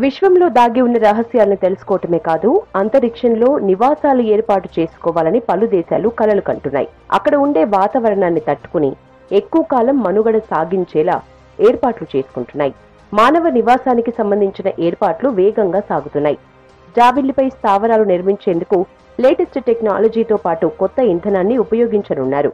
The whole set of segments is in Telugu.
విశ్వంలో దాగి ఉన్న రహస్యాలను తెలుసుకోవటమే కాదు అంతరిక్షంలో నివాసాలు ఏర్పాటు చేసుకోవాలని పలు దేశాలు కలలు కంటున్నాయి అక్కడ ఉండే వాతావరణాన్ని తట్టుకుని ఎక్కువ కాలం మనుగడ సాగించేలా ఏర్పాట్లు చేసుకుంటున్నాయి మానవ నివాసానికి సంబంధించిన ఏర్పాట్లు వేగంగా సాగుతున్నాయి జాబిల్లిపై స్థావరాలు నిర్మించేందుకు లేటెస్ట్ టెక్నాలజీతో పాటు కొత్త ఇంధనాన్ని ఉపయోగించనున్నారు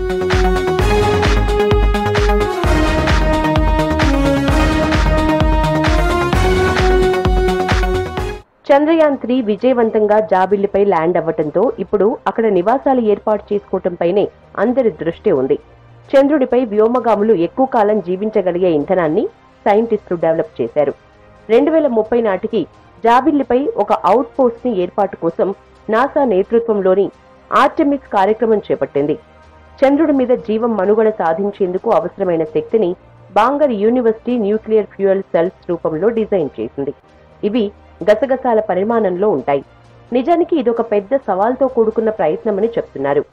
చంద్రయాన్ త్రీ విజయవంతంగా జాబిల్లిపై ల్యాండ్ అవ్వటంతో ఇప్పుడు అక్కడ నివాసాలు ఏర్పాటు చేసుకోవటంపైనే అందరి దృష్టి ఉంది చంద్రుడిపై వ్యోమగాములు ఎక్కువ కాలం జీవించగలిగే ఇంధనాన్ని సైంటిస్టులు డెవలప్ చేశారు రెండు వేల ముప్పై నాటికి జాబిల్లిపై ఒక అవుట్ పోస్ట్ ని ఏర్పాటు కోసం నాసా నేతృత్వంలోని ఆర్టెమిస్ కార్యక్రమం చేపట్టింది చంద్రుడి మీద జీవం మనుగడ సాధించేందుకు అవసరమైన శక్తిని Bangor university nuclear fuel cells రూపంలో డిజైన్ చేసింది ఇవి గసగసాల పరిమాణంలో ఉంటాయి నిజానికి ఇదొక పెద్ద సవాల్తో కూడుకున్న ప్రయత్నమని చెప్తున్నారు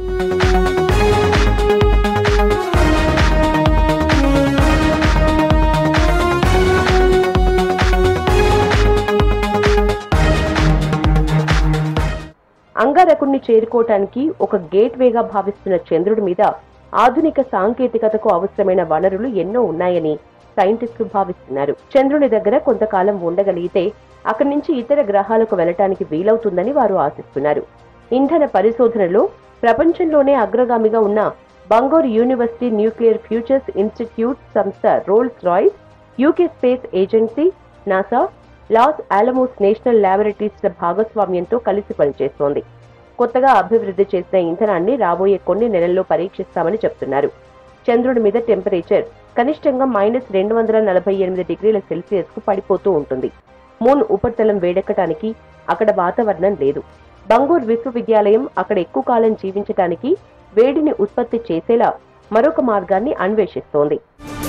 అంగారకుణ్ణి చేరుకోవటానికి ఒక గేట్ వేగా భావిస్తున్న చంద్రుడి మీద ఆధునిక సాంకేతికతకు అవసరమైన వనరులు ఎన్నో ఉన్నాయని సైంటిస్టులు భావిస్తున్నారు చంద్రుని దగ్గర కొంతకాలం ఉండగలిగితే అక్కడి నుంచి ఇతర గ్రహాలకు వెళ్ళటానికి వీలవుతుందని వారు ఆశిస్తున్నారు ఇంధన పరిశోధనలో ప్రపంచంలోనే అగ్రగామిగా ఉన్న Bangor university nuclear futures institute సంస్థ Rolls Royce UK space agency NASA Los Alamos national ల్యాబొరేటరీస్ల భాగస్వామ్యంతో కలిసి పనిచేస్తోంది కొత్తగా అభివృద్ధి చేసిన ఇంధనాన్ని రాబోయే కొన్ని నెలల్లో పరీక్షిస్తామని చెప్తున్నారు చంద్రుడి మీద టెంపరేచర్ కనిష్టంగా మైనస్ రెండు వందల నలభై ఎనిమిది డిగ్రీల సెల్సియస్ కు పడిపోతూ ఉంటుంది మూన్ ఉపరితలం వేడెక్కటానికి అక్కడ వాతావరణం లేదు బంగూర్ విశ్వవిద్యాలయం అక్కడ ఎక్కువ కాలం జీవించటానికి వేడిని ఉత్పత్తి చేసేలా మరొక మార్గాన్ని అన్వేషిస్తోంది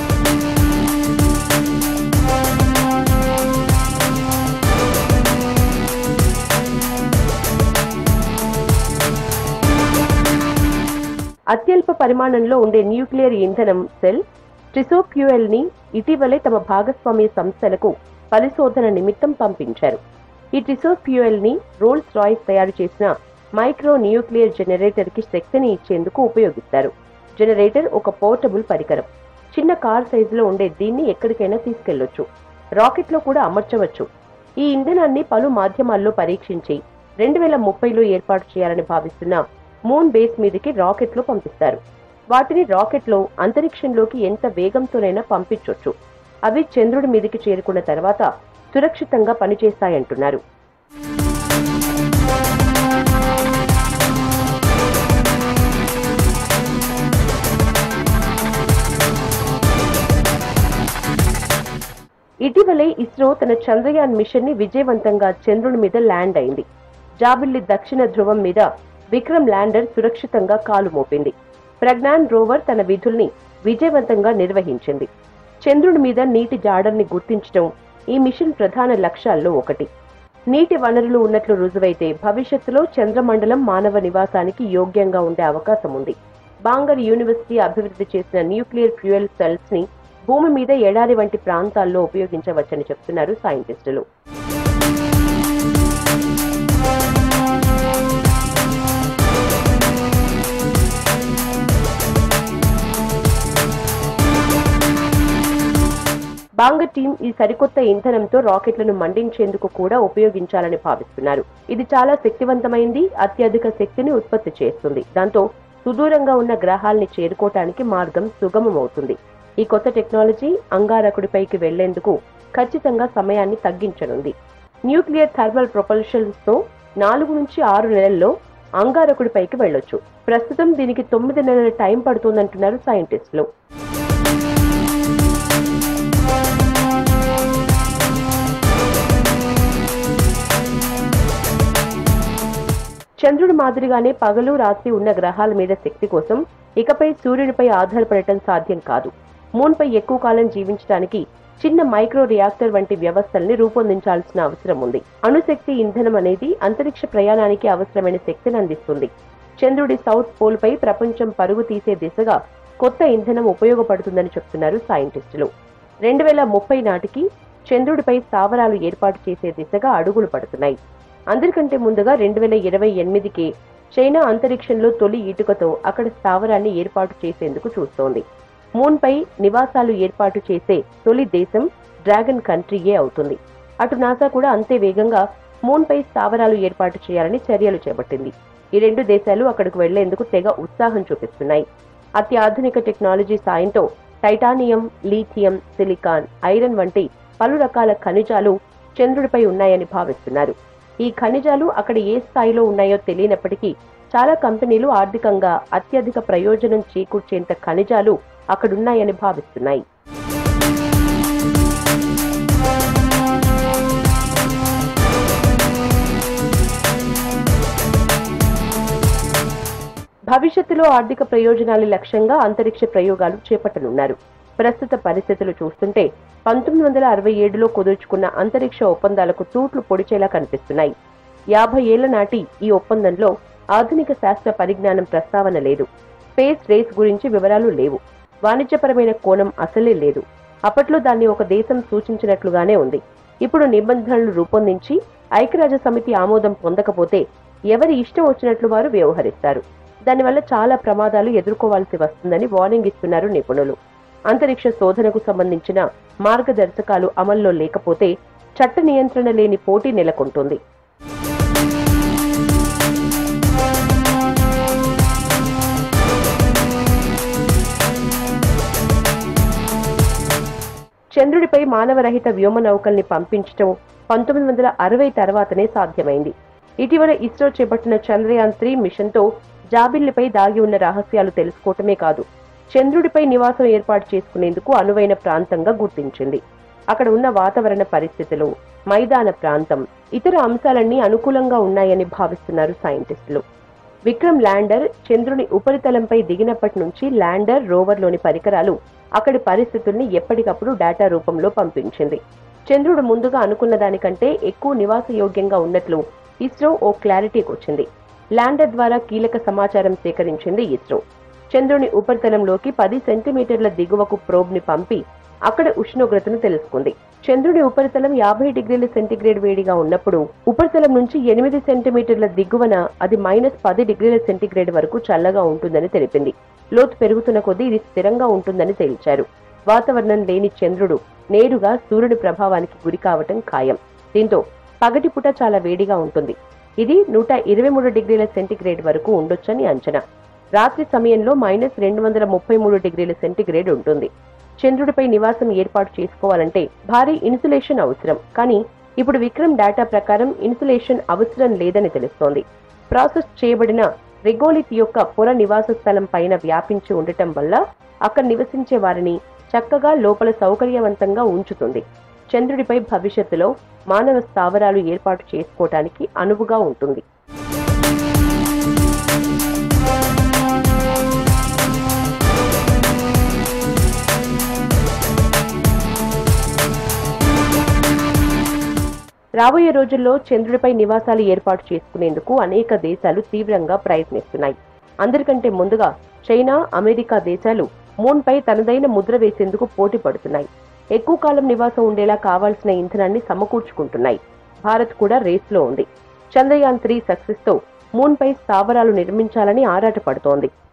అత్యల్ప పరిమాణంలో ఉండే న్యూక్లియర్ ఇంధనం సెల్ ట్రిసోఫ్యూయల్ ని ఇటీవలే తమ భాగస్వామ్య సంస్థలకు పరిశోధన నిమిత్తం పంపించారు ఈ ట్రిసోఫ్యూయల్ ని రోల్స్ రాయ్స్ తయారు చేసిన మైక్రో న్యూక్లియర్ జనరేటర్ కి శక్తిని ఇచ్చేందుకు ఉపయోగిస్తారు జనరేటర్ ఒక పోర్టబుల్ పరికరం చిన్న కార్ సైజులో ఉండే దీన్ని ఎక్కడికైనా తీసుకెళ్లొచ్చు రాకెట్ లో కూడా అమర్చవచ్చు ఈ ఇంధనాన్ని పలు మాధ్యమాల్లో పరీక్షించి రెండు వేల ముప్పైలో ఏర్పాటు చేయాలని భావిస్తున్న మూన్ బేస్ మీదకి రాకెట్లు పంపిస్తారు వాటిని రాకెట్లో అంతరిక్షంలోకి ఎంత వేగంతోనైనా పంపించొచ్చు అవి చంద్రుడి మీదకి చేరుకున్న తర్వాత సురక్షితంగా పనిచేస్తాయంటున్నారు ఇటీవలే ఇస్రో తన చంద్రయాన్ మిషన్ ని విజయవంతంగా చంద్రుని మీద ల్యాండ్ అయింది జాబిల్లి దక్షిణ ధ్రువం మీద విక్రమ్ ల్యాండర్ సురక్షితంగా కాలు మోపింది ప్రజ్ఞాన్ రోవర్ తన విధుల్ని విజయవంతంగా నిర్వహించింది చంద్రుడి మీద నీటి జాడల్ని గుర్తించడం ఈ మిషన్ ప్రధాన లక్ష్యాల్లో ఒకటి నీటి వనరులు ఉన్నట్లు రుజువైతే భవిష్యత్తులో చంద్రమండలం మానవ నివాసానికి యోగ్యంగా ఉండే అవకాశం ఉంది బాంగర్ యూనివర్సిటీ అభివృద్ధి చేసిన న్యూక్లియర్ ఫ్యూయల్ సెల్స్ ని భూమి మీద ఎడారి వంటి ప్రాంతాల్లో ఉపయోగించవచ్చని చెప్తున్నారు సైంటిస్టులు బాంగర్ టీం ఈ సరికొత్త ఇంధనంతో రాకెట్లను మండించేందుకు కూడా ఉపయోగించాలని భావిస్తున్నారు ఇది చాలా శక్తివంతమైంది అత్యధిక శక్తిని ఉత్పత్తి చేస్తుంది దాంతో సుదూరంగా ఉన్న గ్రహాల్ని చేరుకోవటానికి మార్గం సుగమమవుతుంది ఈ కొత్త టెక్నాలజీ అంగారకుడిపైకి వెళ్లేందుకు ఖచ్చితంగా సమయాన్ని తగ్గించనుంది న్యూక్లియర్ థర్మల్ ప్రొపల్షన్స్ తో నాలుగు నుంచి ఆరు నెలల్లో అంగారకుడిపైకి వెళ్ళొచ్చు ప్రస్తుతం దీనికి తొమ్మిది నెలల టైం పడుతుందంటున్నారు సైంటిస్టులు చంద్రుడి మాదిరిగానే పగలు రాత్రి ఉన్న గ్రహాల మీద శక్తి కోసం ఇకపై సూర్యునిపై ఆధారపడటం సాధ్యం కాదు మూన్పై ఎక్కువ కాలం జీవించడానికి చిన్న మైక్రో రియాక్టర్ వంటి వ్యవస్థల్ని రూపొందించాల్సిన అవసరం ఉంది అణుశక్తి ఇంధనం అనేది అంతరిక్ష ప్రయాణానికి అవసరమైన శక్తిని అందిస్తుంది చంద్రుడి సౌత్ పోల్ పై ప్రపంచం పరుగు తీసే దిశగా కొత్త ఇంధనం ఉపయోగపడుతుందని చెప్తున్నారు సైంటిస్టులు రెండు వేల ముప్పై నాటికి చంద్రుడిపై స్థావరాలు ఏర్పాటు చేసే దిశగా అడుగులు పడుతున్నాయి అందరికంటే ముందుగా రెండు వేల ఇరవై ఎనిమిదికి చైనా అంతరిక్షంలో తొలి ఇటుకతో అక్కడ స్థావరాన్ని ఏర్పాటు చేసేందుకు చూస్తోంది మూన్పై నివాసాలు ఏర్పాటు చేసే తొలి దేశం డ్రాగన్ కంట్రీయే అవుతుంది అటు నాసా కూడా అంతే వేగంగా మూన్పై స్థావరాలు ఏర్పాటు చేయాలని చర్యలు చేపట్టింది ఈ రెండు దేశాలు అక్కడికి వెళ్లేందుకు తెగ ఉత్సాహం చూపిస్తున్నాయి అత్యాధునిక టెక్నాలజీ సాయంతో టైటానియం లీథియం సిలికాన్ ఐరన్ వంటి పలు రకాల ఖనిజాలు చంద్రుడిపై ఉన్నాయని భావిస్తున్నారు ఈ ఖనిజాలు అక్కడ ఏ స్థాయిలో ఉన్నాయో తెలియనప్పటికీ చాలా కంపెనీలు ఆర్థికంగా అత్యధిక ప్రయోజనం చేకూర్చేంత ఖనిజాలు అక్కడున్నాయని భావిస్తున్నాయి భవిష్యత్తులో ఆర్థిక ప్రయోజనాల లక్ష్యంగా అంతరిక్ష ప్రయోగాలు చేపట్టనున్నారు ప్రస్తుత పరిస్థితులు చూస్తుంటే పంతొమ్మిది వందల అరవై ఏడులో కుదుర్చుకున్న అంతరిక్ష ఒప్పందాలకు తూట్లు పొడిచేలా కనిపిస్తున్నాయి యాభై ఏళ్ల నాటి ఈ ఒప్పందంలో ఆధునిక శాస్త్ర పరిజ్ఞానం ప్రస్తావన లేదు స్పేస్ రేస్ గురించి వివరాలు లేవు వాణిజ్యపరమైన కోణం అసలే లేదు అప్పట్లో దాన్ని ఒక దేశం సూచించినట్లుగానే ఉంది ఇప్పుడు నిబంధనలు రూపొందించి ఐక్యరాజ్య సమితి ఆమోదం పొందకపోతే ఎవరి ఇష్టం వచ్చినట్లు వారు వ్యవహరిస్తారు దానివల్ల చాలా ప్రమాదాలు ఎదుర్కోవాల్సి వస్తుందని వార్నింగ్ ఇస్తున్నారు నిపుణులు అంతరిక్ష శోధనకు సంబంధించిన మార్గదర్శకాలు అమల్లో లేకపోతే చట్ట నియంత్రణ లేని పోటీ నెలకొంటుంది చంద్రుడిపై మానవరహిత వ్యోమ నౌకల్ని పంపించడం పంతొమ్మిది వందల అరవై తర్వాతనే సాధ్యమైంది ఇటీవల ఇస్రో చేపట్టిన చంద్రయాన్ త్రీ మిషన్తో జాబిల్లిపై దాగి ఉన్న రహస్యాలు తెలుసుకోవటమే కాదు చంద్రుడిపై నివాసం ఏర్పాటు చేసుకునేందుకు అనువైన ప్రాంతంగా గుర్తించింది అక్కడ ఉన్న వాతావరణ పరిస్థితులు మైదాన ప్రాంతం ఇతర అంశాలన్నీ అనుకూలంగా ఉన్నాయని భావిస్తున్నారు సైంటిస్టులు విక్రమ్ ల్యాండర్ చంద్రుని ఉపరితలంపై దిగినప్పటి నుంచి ల్యాండర్ రోవర్లోని పరికరాలు అక్కడి పరిస్థితుల్ని ఎప్పటికప్పుడు డేటా రూపంలో పంపించింది చంద్రుడు ముందుగా అనుకున్న దానికంటే ఎక్కువ నివాసయోగ్యంగా ఉన్నట్లు ఇస్రో ఓ క్లారిటీకి వచ్చింది ల్యాండర్ ద్వారా కీలక సమాచారం సేకరించింది ఇస్రో చంద్రుని ఉపరితలంలోకి పది సెంటీమీటర్ల దిగువకు ప్రోబ్ ని పంపి అక్కడ ఉష్ణోగ్రతను తెలుసుకుంది చంద్రుని ఉపరితలం యాభై డిగ్రీల సెంటీగ్రేడ్ వేడిగా ఉన్నప్పుడు ఉపరితలం నుంచి ఎనిమిది సెంటీమీటర్ల దిగువన అది మైనస్ పది డిగ్రీల సెంటీగ్రేడ్ వరకు చల్లగా ఉంటుందని తెలిపింది లోతు పెరుగుతున్న కొద్దీ ఇది స్థిరంగా ఉంటుందని తేల్చారు వాతావరణం లేని చంద్రుడు నేరుగా సూర్యుడి ప్రభావానికి గురి కావటం ఖాయం దీంతో పగటిపూట చాలా వేడిగా ఉంటుంది ఇది నూట ఇరవై మూడు డిగ్రీల సెంటీగ్రేడ్ వరకు ఉండొచ్చని అంచనా రాత్రి సమయంలో మైనస్ రెండు వందల ముప్పై మూడు డిగ్రీల సెంటీగ్రేడ్ ఉంటుంది చంద్రుడిపై నివాసం ఏర్పాటు చేసుకోవాలంటే భారీ ఇన్సులేషన్ అవసరం కానీ ఇప్పుడు విక్రమ్ డేటా ప్రకారం ఇన్సులేషన్ అవసరం లేదని తెలుస్తోంది ప్రాసెస్ చేయబడిన రిగోలిత్ యొక్క పొర నివాస స్థలం పైన వ్యాపించి ఉండటం వల్ల అక్కడ నివసించే వారిని చక్కగా లోపల సౌకర్యవంతంగా ఉంచుతుంది చంద్రుడిపై భవిష్యత్తులో మానవ స్థావరాలు ఏర్పాటు చేసుకోవటానికి అనువుగా ఉంటుంది రాబోయే రోజుల్లో చంద్రుడిపై నివాసాలు ఏర్పాటు చేసుకునేందుకు అనేక దేశాలు తీవ్రంగా ప్రయత్నిస్తున్నాయి అందరికంటే ముందుగా చైనా అమెరికా దేశాలు మూన్పై తనదైన ముద్ర వేసేందుకు పోటీ పడుతున్నాయి ఎక్కువ కాలం నివాసం ఉండేలా కావాల్సిన ఇంధనాన్ని సమకూర్చుకుంటున్నాయి భారత్ కూడా రేస్లో ఉంది చంద్రయాన్ త్రీ సక్సెస్ తో మూన్పై స్థావరాలు నిర్మించాలని ఆరాటపడుతోంది